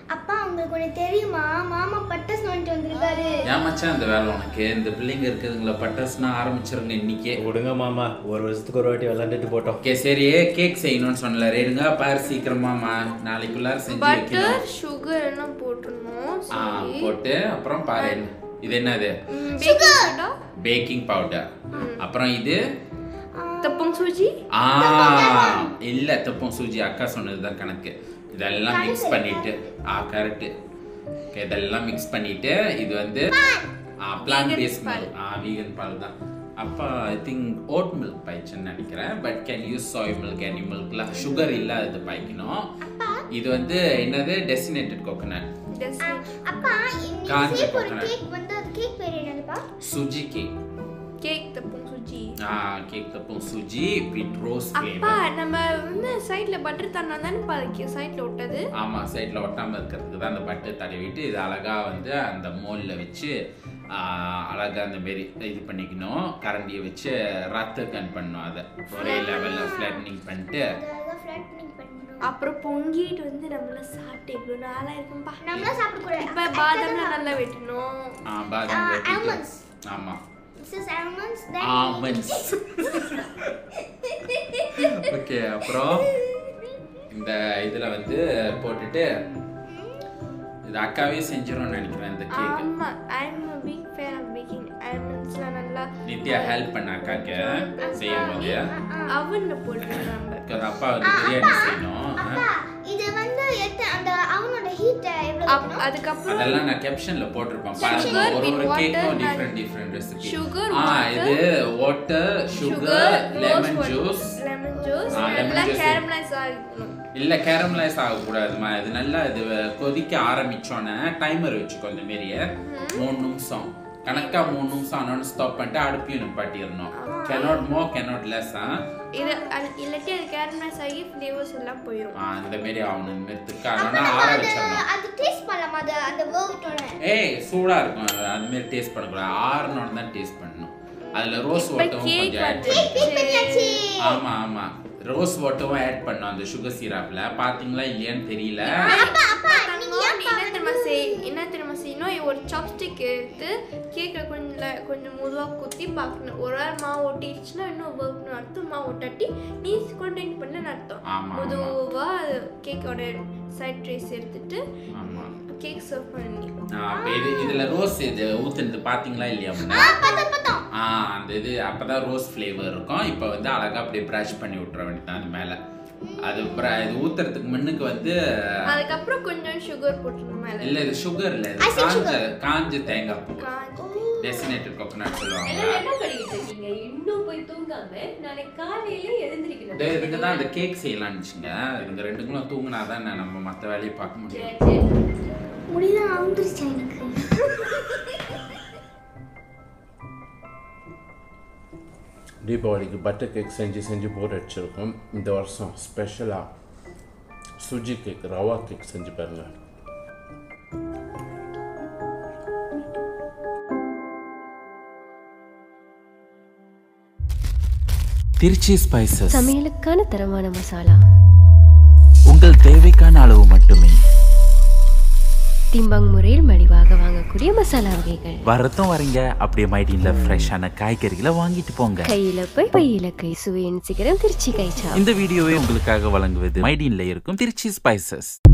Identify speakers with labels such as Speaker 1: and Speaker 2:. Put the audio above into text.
Speaker 1: அப்பா உங்களுக்கு ஒண்ணு தெரியுமா மாமா பட்டாசு வாங்கிட்டு வந்திருக்காரு
Speaker 2: ஏன் மச்சான் இந்த வேலை உனக்கு இந்த பிள்ளைங்க இருக்குதுங்களா பட்டாசுனா ஆரம்பிச்சிருங்க இன்னைக்கே
Speaker 3: விடுங்க மாமா ஒரு வருஷத்துக்கு ஒரு வாட்டி விளாண்டுட்டு போட்டோம்
Speaker 2: ஓகே சரி கேக் செய்யணும்னு சொன்னல ரெடுங்க பாரு சீக்கிரமாமா நாளைக்குள்ளார செஞ்சு வைக்கணும்
Speaker 4: பட்டர் சுகர் எல்லாம் போட்டுருணும்
Speaker 2: ஆ
Speaker 4: சரி
Speaker 2: போட்டு அப்புறம் பாரு என்ன- இது என்னது
Speaker 4: பேக்கிங் சோடா
Speaker 2: பேக்கிங் பவுடர் அப்புறம் இது
Speaker 4: தப்பம் சூஜி
Speaker 2: ஆ இல்ல தப்பம் சூஜி அக்கா சொன்னதுதான் கணக்கு இதெல்லாம் மிக்ஸ் பண்ணிட்டு ஆ கரெக்ட் இதெல்லாம் மிக்ஸ் பண்ணிட்டு இது வந்து பிளான் பேஸ் மில்க் ஆ வீகன் பால் தான் அப்பா ஐ திங்க் ஓட் மில்க் பாய்ச்சுன்னு நினைக்கிறேன் but can use soy milk any மில்க்லாம் சுகர் இல்லாதது பாய்க்கணும் இது வந்து என்னது டெசினேட்டட் கோகனட்
Speaker 1: அப்பா இன்னைக்கு
Speaker 2: காஞ்ச
Speaker 1: செய்ய போற
Speaker 2: coconut.
Speaker 1: கேக் வந்து அது கேக் பேர் என்னதுப்பா
Speaker 2: சுஜி கேக்
Speaker 4: கேக் தப்பம் சூஜி
Speaker 2: ஆ கேக் தப்பம் சுஜி வித் ரோஸ்
Speaker 4: அப்பா
Speaker 2: ஃப்ளேவர்
Speaker 4: நம்ம வந்து சைடுல பட்டர் தண்ணா தானே பாதிக்கு சைடுல விட்டது
Speaker 2: ஆமா சைடில் ஒட்டாம இருக்கிறதுக்கு தான் அந்த பட்டு தடவிட்டு இது அழகா வந்து அந்த மோல்ல வச்சு ஆ, அழகா அந்த மாரி இது பண்ணிக்கணும் கரண்டியை வச்சு ரத்த கன் பண்ணணும் அதை ஒரே லெவலில் ஃப்ளாட்னிங் பண்ணிட்டு
Speaker 1: அழகா ஃபிளாட்டனிங் பண்ணணும்
Speaker 4: அப்புறம் பொங்கிட்டு வந்து நம்மள சாப்பிட்டு இவ்வளோ நாளா இருக்கும்பா
Speaker 1: நம்மள சாப்பிட கூடாது
Speaker 4: இப்ப பாதாம்ல நல்லா வெட்டணும்
Speaker 2: ஆ, பாதாம் வெட்டிட்டு
Speaker 1: almonds.
Speaker 2: ஆமா
Speaker 1: This is almonds then
Speaker 2: almonds okay அப்புறம் இந்த இதுல வந்து போட்டுட்டு இது அக்காவே செஞ்சிரும்னு நினைக்கிறேன் இந்த கேக்
Speaker 4: ஆமா ஐ அம் a big fan of baking almondsலாம் நல்லா
Speaker 2: நித்யா ஹெல்ப் பண்ண அக்காக்கு செய்யும் போது
Speaker 4: அவன்ல போட்டு நம்ம
Speaker 2: because அப்பா வந்து பிரியாணி செய்யணும்
Speaker 1: அப்பா இது வந்து எத்த அந்த அவனோட ஹீட் எவ்வளவு
Speaker 4: அப்-
Speaker 1: இருக்கணும்?
Speaker 4: அதுக்கப்புறம்
Speaker 2: அதெல்லாம் நான் கேப்ஷன்ல போட்டிருப்பேன் பாருங்க
Speaker 4: Sugar
Speaker 2: ஒரு
Speaker 4: with
Speaker 2: ஒரு
Speaker 4: water
Speaker 2: கேக்கும்
Speaker 4: and-
Speaker 2: different different recipe
Speaker 4: Sugar,
Speaker 2: ஆ
Speaker 4: water,
Speaker 2: இது water sugar lemon juice
Speaker 4: lemon juice
Speaker 2: ஆ, lemon
Speaker 4: எல்லாம்
Speaker 2: juice.
Speaker 4: கேரமலைஸ் ஆகிக்கணும்
Speaker 2: இல்ல கேரமலைஸ் ஆகக்கூடாதுமா இது நல்லா இது கொதிக்க ஆரம்பிச்சோன்னே டைமர் வச்சுக்கோ இந்த மாரியே மூணு நிமிஷம் கணக்கா மூணு நிமிஷம் ஆனோன்னு ஸ்டாப் பண்ணிட்டு அடுப்பையும் நிப்பாட்டிடணும் கெனாட் மோ கெனாட் லெஸ்
Speaker 4: இது அது இல்லாட்டி அது கேரமலைஸ் ஆகி ஃப்ளேவர்ஸ் எல்லாம் போயிடும்
Speaker 2: இந்த மாரி ஆகணும் இந்த மாரி திக்கா
Speaker 1: அப்ப
Speaker 2: ஆனோன்னா
Speaker 1: நம்ம
Speaker 2: ஆற
Speaker 1: அது
Speaker 2: வச்சிடணும்
Speaker 1: அது டேஸ்ட் பண்ணலாமா அது அந்த வேர்ட்டோட
Speaker 2: ஏய் சூடா இருக்கும் அது அது மாதிரி டேஸ்ட் பண்ணக்கூடாது ஆறுனோட தான் டேஸ்ட் பண்ணணும் அதுல ரோஸ்
Speaker 4: இப்ப
Speaker 2: வாட்டரும்
Speaker 4: கேக்
Speaker 2: கொஞ்சம் ஆட்
Speaker 4: வந்து
Speaker 2: பண்ணணும்
Speaker 1: பண்ணியாச்சு
Speaker 2: ஆமா ஆமா ரோஸ் வாட்டரும் ஆட் பண்ணோம் அந்த சுகர் சிரப்ல பாத்தீங்களா இல்லையான்னு தெரியல
Speaker 1: அப்பா அப்பா நீங்க
Speaker 4: தங்கம்,
Speaker 1: ஏன்
Speaker 4: நீ என்ன தெரியுமா செய் என்ன தெரியுமா செய்யணும் ஒரு சாப்ஸ்டிக் எடுத்து கேக்கை கொஞ்சம் ல- கொஞ்சம் மெதுவாக குத்தி பார்க்கணும் ஒரு வாரம் மாவு ஒட்டிடுச்சுன்னா இன்னும் ஒர்க்னு அர்த்தம் மாவு ஒட்டாட்டி நீ கண்டினியூ பண்ண அர்த்தம்
Speaker 2: ஆமா, ஆமா.
Speaker 4: மெதுவாக கேக்கோட சைட் ட்ரேஸ் எடுத்துட்டு
Speaker 2: ஆமா
Speaker 4: கேக் சர்வ் பண்ணி
Speaker 2: ஆ, அப்ப இது இதுல ரோஸ் இது ஊத்துனது பாத்தீங்களா இல்லையா முன்ன?
Speaker 1: பார்த்தோம் பார்த்தோம்
Speaker 2: ஆ அந்த இது அப்பதான் ரோஸ் ஃப்ளேவர் இருக்கும் இப்போ வந்து அழகா அப்படியே ப்ரஷ் பண்ணி விட்டுற வேண்டியது அது மேல அது br- இது ஊத்துறதுக்கு முன்னுக்கு வந்து
Speaker 4: அதுக்கப்புறம் கொஞ்சம் சுகர் போட்டுருணும் மேலே
Speaker 2: இல்ல இது சுகர் இல்ல இது காஞ்ச காஞ்ச தேங்காய் பூ
Speaker 4: காஞ்சி
Speaker 2: டெசினேட்டட் கோகோனட் சொல்லுவாங்க
Speaker 5: எல்லாம் என்ன பண்ணிட்டு இருக்கீங்க இன்னும் போய் தூங்காம நாளைக்கு காலையில எழுந்திருக்கணும்
Speaker 2: இதோ இதுக்கு தான் அந்த கேக் செய்யலாம்னுச்சுங்க இதுங்க ரெண்டுங்களும் தூங்கினாதான் நம்ம மற்ற வேலையை பார்க்க முடியும்
Speaker 5: சரி, சரி.
Speaker 1: முடியல அவுந்துருச்சு எனக்கு
Speaker 3: தீபாவளிக்கு பட்டர் கேக் செஞ்சு செஞ்சு போர் அடிச்சிருக்கோம் இந்த வருஷம் ஸ்பெஷலாக சுஜி கேக் ரவா கேக் செஞ்சு பாருங்க
Speaker 6: திருச்சி ஸ்பைசஸ்
Speaker 7: சமையலுக்கான தரமான மசாலா
Speaker 6: உங்கள் தேவைக்கான அளவு மட்டுமே
Speaker 7: திம்பங் முறையில் மலிவாக வாங்கக்கூடிய மசாலா வகைகள்
Speaker 6: வரதும் வரீங்க அப்படியே மைடின்ல ஃப்ரெஷ்ஷான காய்கறிகளை வாங்கிட்டு போங்க
Speaker 7: கையில போய் பையில கை சுவையின் சிகரம் திருச்சி கைச்சா
Speaker 6: இந்த வீடியோவை உங்களுக்காக வழங்குவது மைடின்ல இருக்கும் திருச்சி ஸ்பைசஸ்